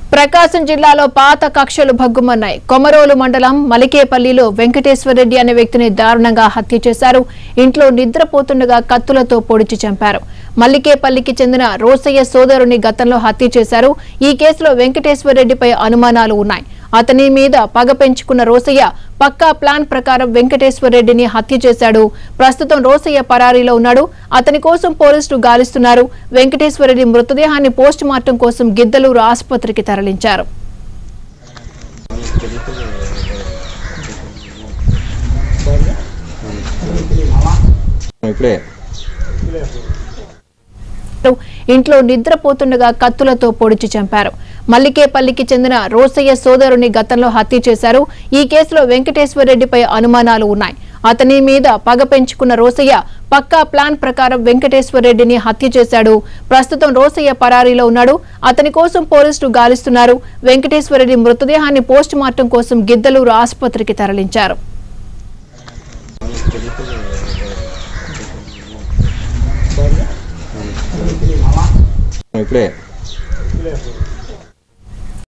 ప్రకాశం జిల్లాలో పాత కక్షలు భగ్గుమన్నాయి కొమరోలు మండలం మలికేపల్లిలో వెంకటేశ్వరరెడ్డి అనే వ్యక్తిని దారుణంగా హత్య చేశారు ఇంట్లో నిద్రపోతుండగా కత్తులతో పొడిచి చంపారు మల్లికేపల్లికి చెందిన రోసయ్య సోదరుని గతంలో హత్య చేశారు ఈ కేసులో వెంకటేశ్వరరెడ్డిపై అనుమానాలు ఉన్నాయి అతని మీద పగ పెంచుకున్న రోసయ్య పక్కా ప్లాన్ ప్రకారం వెంకటేశ్వరరెడ్డిని హత్య చేశాడు ప్రస్తుతం రోసయ్య పరారీలో ఉన్నాడు అతని కోసం పోలీసులు గాలిస్తున్నారు వెంకటేశ్వరరెడ్డి మృతదేహాన్ని పోస్ట్ మార్టం కోసం గిద్దలూరు ఆసుపత్రికి తరలించారు ఇప్పుడే ఇంట్లో నిద్రపోతుండగా కత్తులతో పొడిచి చంపారు మల్లికేపల్లికి చెందిన రోసయ్య సోదరుని గతంలో హత్య చేశారు ఈ కేసులో వెంకటేశ్వరరెడ్డిపై అనుమానాలు ఉన్నాయి అతని మీద పగ పెంచుకున్న రోసయ్య పక్కా ప్లాన్ ప్రకారం వెంకటేశ్వరరెడ్డిని హత్య చేశాడు ప్రస్తుతం రోసయ్య పరారీలో ఉన్నాడు అతని కోసం పోలీసులు గాలిస్తున్నారు వెంకటేశ్వరరెడ్డి మృతదేహాన్ని పోస్ట్ మార్టం కోసం గిద్దలూరు ఆసుపత్రికి తరలించారు ఇప్పుడే